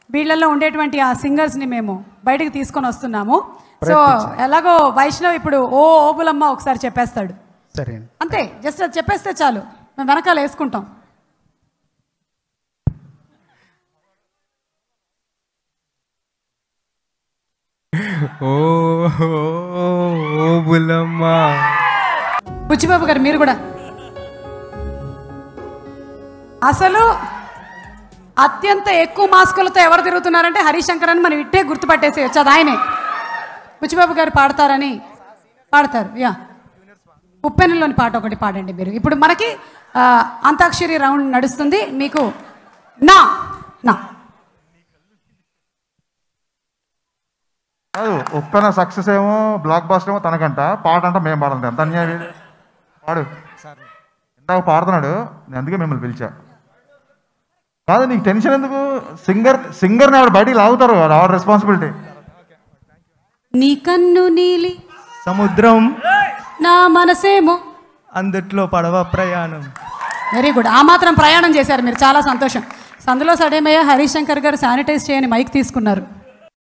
వీళ్ళల్లో ఉండేటువంటి ఆ సింగర్స్ని మేము బయటకు తీసుకొని వస్తున్నాము సో ఎలాగో వైష్ణవ్ ఇప్పుడు ఓ ఓబులమ్మ ఒకసారి చెప్పేస్తాడు సరే అండి అంతే జస్ట్ అది చెప్పేస్తే చాలు మేము వెనకాల వేసుకుంటాం ఓ ఓ బుల్లమ్మ బుచ్చిబాబు గారు మీరు కూడా అసలు అత్యంత ఎక్కువ మాస్కులతో ఎవరు తిరుగుతున్నారంటే హరిశంకర్ అని మనం ఇట్టే గుర్తుపట్టేసేయచ్చు అది ఆయనే బుచ్చిబాబు గారు పాడతారని పాడతారు యా ఉప్పెనలోని పాట ఒకటి పాడండి మీరు ఇప్పుడు మనకి ఆ, అంతాక్షరి రౌండ్ నడుస్తుంది మీకు నా నా కాదు ఉప్పెన సక్సెస్ ఏమో బ్లాక్ బాస్టర్ ఏమో తనకంట పాట అంట మేము పాడాలి ఎంత అన్యాయం ఇది? పాడు ఇందాక పాడుతున్నాడు నేను అందుకే మిమ్మల్ని పిలిచా కాదు నీకు టెన్షన్ ఎందుకు సింగర్ సింగర్ని ఆవిడ బయటికి లాగుతారు ఆవిడ రెస్పాన్సిబిలిటీ నీ కన్ను నీలి సముద్రం నా మనసేమో అందుట్లో పడవ ప్రయాణం వెరీ గుడ్ ఆ మాత్రం ప్రయాణం చేశారు మీరు చాలా సంతోషం సందులో సడేమయ్య హరిశంకర్ గారు శానిటైజ్ చేయని మైక్ తీసుకున్నారు